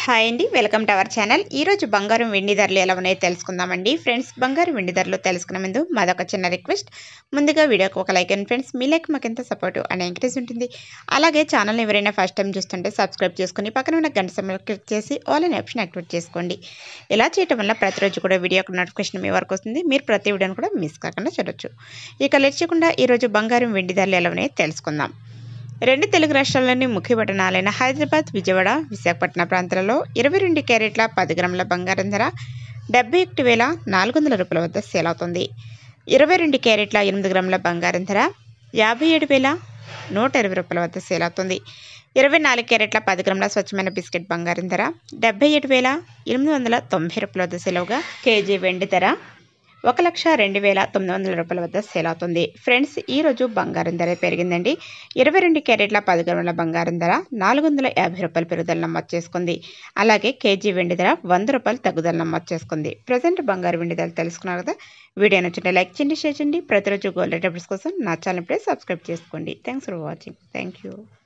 hi అండి welcome to our channel ఈరోజు బంగారం వెండి ధరలు ఎలా ఉన్నాయో తెలుసుకుందామండి ఫ్రెండ్స్ బంగారం వెండి ధరలు తెలుసుకునే ముందు మాదొక చిన్న రిక్వెస్ట్ ముందుగా వీడియోకి ఒక లైక్ అండ్ ఫ్రెండ్స్ మీ లైక్ మాకు ఎంత సపోర్ట్ అండ్ ఎంకరేజ్ ఉంటుంది అలాగే ఛానల్ ఎవరైనా ఫస్ట్ టైం చూస్తుంటే సబ్స్క్రైబ్ చేసుకుని పక్కన ఉన్న గంట సమయంలో క్లిక్ చేసి ఆల్ అనే ఆప్షన్ యాక్టివేట్ చేసుకోండి ఇలా చేయడం వల్ల ప్రతిరోజు కూడా వీడియోకి నోటిఫికేషన్ మీ వరకు వస్తుంది మీరు ప్రతి వీడియోని కూడా మిస్ కాకుండా చూడొచ్చు ఇక లేచకుండా ఈరోజు బంగారం వెండి ధరలు ఎలా ఉన్నాయో తెలుసుకుందాం రెండు తెలుగు రాష్ట్రాల్లోని ముఖ్య పట్టణాలైన హైదరాబాద్ విజయవాడ విశాఖపట్నం ప్రాంతాలలో ఇరవై రెండు క్యారెట్ల పది గ్రాముల బంగారం ధర డెబ్బై ఒకటి వేల నాలుగు వందల రూపాయల వద్ద సేల్ అవుతుంది ఇరవై రెండు క్యారెట్ల ఎనిమిది గ్రాముల బంగారం ధర యాభై ఏడు వేల నూట ఇరవై రూపాయల వద్ద సేల్ అవుతుంది ఇరవై నాలుగు క్యారెట్ల పది గ్రాముల స్వచ్ఛమైన బిస్కెట్ బంగారం ధర డెబ్బై ఏడు వేల ఎనిమిది వందల తొంభై రూపాయల వద్ద సెలవుగా కేజీ వెండి ధర ఒక లక్ష రెండు వేల తొమ్మిది వందల రూపాయల వద్ద సేల్ అవుతుంది ఫ్రెండ్స్ ఈ రోజు బంగారం ధర పెరిగిందండి ఇరవై రెండు క్యారెట్ల పది గ్రాముల బంగారం ధర నాలుగు వందల యాభై రూపాయల పెరుగుదల నమోదు చేసుకుంది అలాగే కేజీ వెండి ధర వంద రూపాయలు తగ్గుదల నమోదు చేసుకుంది ప్రజెంట్ బంగారు వెండి ధర తెలుసుకున్నారు కదా వీడియో నచ్చింటే లైక్ చేయండి షేర్ చేయండి ప్రతిరోజు గోల్డ్ అప్డేట్స్ కోసం నా ఛానల్ ఇప్పుడే సబ్స్క్రైబ్ చేసుకోండి thanks for watching thank you